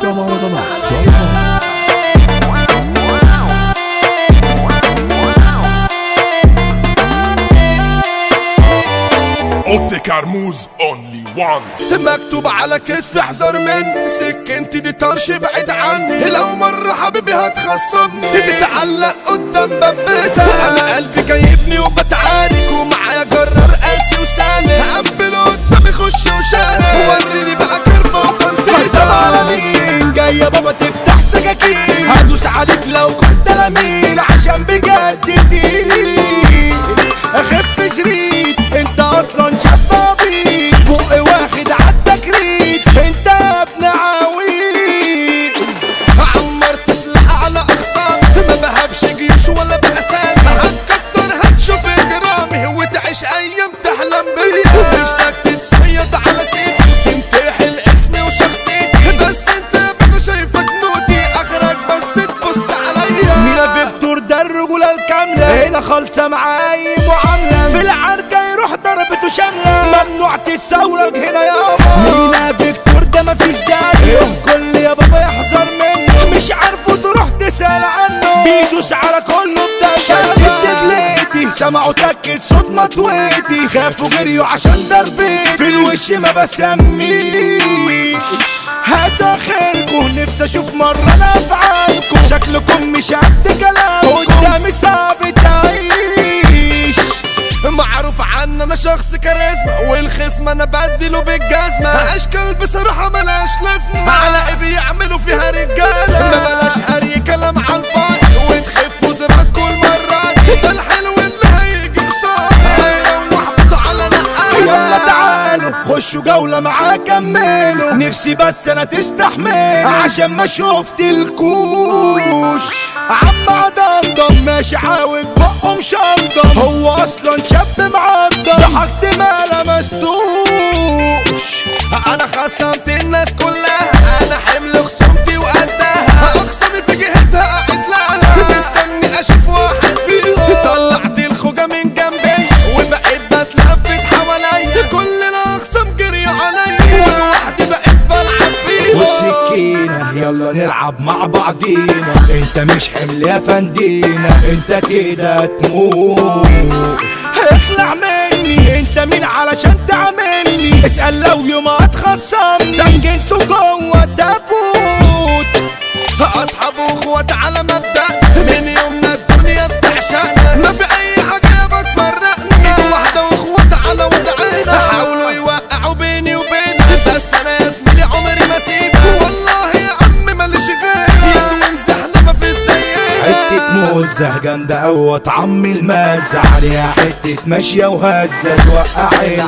موقع مهرجانات دوت كوم. اوتي كرموز اونلي وان مكتوب على كتفي احذر من سكنتي دي طرش بعيد عني لو مرة حبيبي هتخصمني تتعلق قدام باب بيتها انا قلبي جايبني وبتعارك ومعايا جرار قاسي وسالك هقبله قدامي خش وشارك وريني بقى كرفة وطنطيتها جاية بابا تفتح سكاكين هدوس عليك لو كنت لمين عشان بجد دي اخف شريط انت اصلا شبابي بقي واخد عدك ريت انت يا ابن عويل عمر تسلح على اخصام ما بهبش جيوش ولا بأسامي هتكتر هتشوف اجرامي وتعيش ايام تحلم بيا نفسك تتصيد على سيدي تمتحن اسمي وشخصيتي بس انت بقى شايفك نوتي اخرك بس تبص عليا مينا فيكتور ده الرجولة الكاملة هنا خالصة معاي معاملة في العركة يروح ضربته شاملة ممنوع تتسورج هنا يابا مينا فيكتور ده مفيش زيه كل يا بابا يحذر منه مش عارفه تروح تسأل عنه بيدوس على كله بدا شدت دبلتي سمعوا تكت صوت مطويتي خافوا جريوا عشان ضربتي في الوش ما بسميش هاتوا خيركم نفسي اشوف مرة انا افعالكم شكلكم مش قد كلامكم قدامي صعب تعيش معروف عني انا شخص كاريزما والخصم انا بديله بالجزمة اشكال بصراحة ملاش لازمة على بيعملوا فيها رجالة ما بلاش هري كلام على الفاضي وتخف وزرات كل مرة ده الحلو اللي هيجي قصادي هيروح بطو على يلا نقالة تعالوا خشوا جولة معاه كملوا نفسي بس انا تستحملوا عشان ما شفت الكوش عم عضمضم ماشي عاود بقه مشمضم هو اصلا شاب معضم ضحكت ما لمستوش انا خصمت الناس كلها انا حمل خصومتي وقدها اخصمي في جهتها قاعد لها مستني اشوف واحد فيهم طلعت الخوجة من جنبي وبقيت بتلفت حواليا كل الاخصام جري عليا ولوحدي بقيت بلعب فيهم والسكينة يلا نلعب مع بعضينا انت مش حمل يا فندينا انت كده تموت اخلع مني انت مين علشان تعملني اسأل لو يوم اتخصم سجنته جوه التابوت اصحاب واخوات على مبدأ من يومنا الدنيا بتعشقنا ما في اي حاجة بتفرقنا ايد واحدة واخوات على وضعنا حاولوا يوقعوا بيني وبينك بس انا يا زميلي عمري ما سيبك والله يا عم ماليش غيرك يد ونزحنا ما في حتة زينا موزة جامدة أوي طعم المزة عليها حتة ماشية وهزة توقع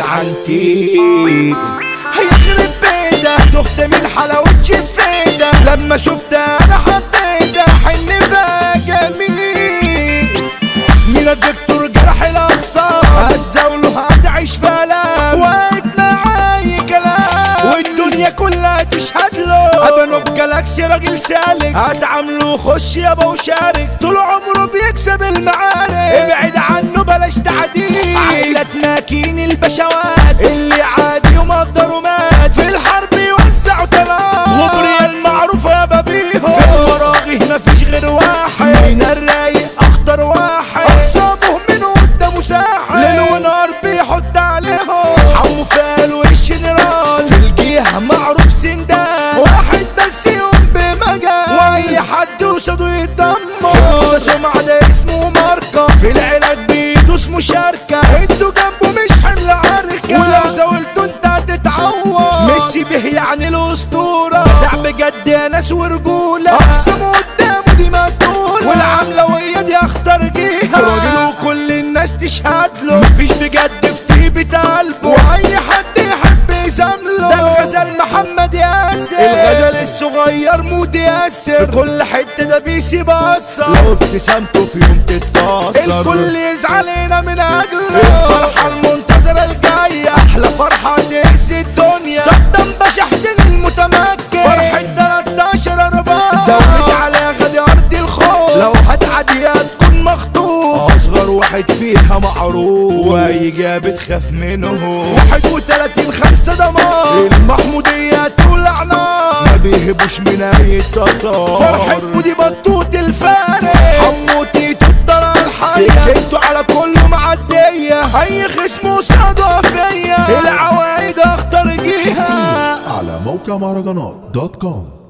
العنتيل هيخرب بيتها دخت من حلاوة شفيدة لما شفتها أنا حبيتها حن بقى جميل من الدكتور جرح الأقصى هتزاوله هتعيش فلا واقف معاي كلام والدنيا كلها تشهد له ابنه بجالاكسي راجل سالك هتعامله خش يابا وشارك طول عمره بيكسب المعارك ابعد عنه بلاش تعديل عائلتنا كين البشوات اللي عادي ومقدر ومات في الحرب يوزعوا تمام غبري المعروف يا بابيهم في المراغي مفيش غير واحد من الرايق اخطر واحد اصابه من قدامه ساحل ليل ونهار بيحط عليهم عمو فال والجنرال في الجهه معروف سندان واحد بس يقوم بمجال واي حد قصاده يتدمر ده سمعة ده اسمه ماركة في العلاج بيدوس مشاركة انتوا جنبه مش حمل عركة ولو زاولتوا انت هتتعور ميسي به يعني الاسطورة ده بجد يا ناس ورجولة اقسموا قدامه دي مقتولة والعملوية دي اخطر جيها راجل وكل الناس تشهد له مفيش بجد في طيبة قلبه واي حد يحب يزامله ده الغزل محمد ياسر الغزل الصغير مود ياسر في كل حتة ده بيسيب اثر لو ابتسامته في يوم تتكسر الكل يزعل هنا من اجله الفرحة المنتظرة الجاية احلى فرحة تهز الدنيا صدام باشا حسين المتمكن فرحة 13 اربعة دولة على غدي ارض الخوف لو هتعدي هتكون مخطوف اصغر واحد فيها معروف واي جاب تخاف منه 31 خمسة دمار المحمودية تولع نار ما يهبوش من اي تطار فرحته دي بطوط الفارق حموتي تقدر الحية سكته على كله معدية اي خصم وصعده فيا العوايد اختار جيها على موقع مهرجانات دوت كوم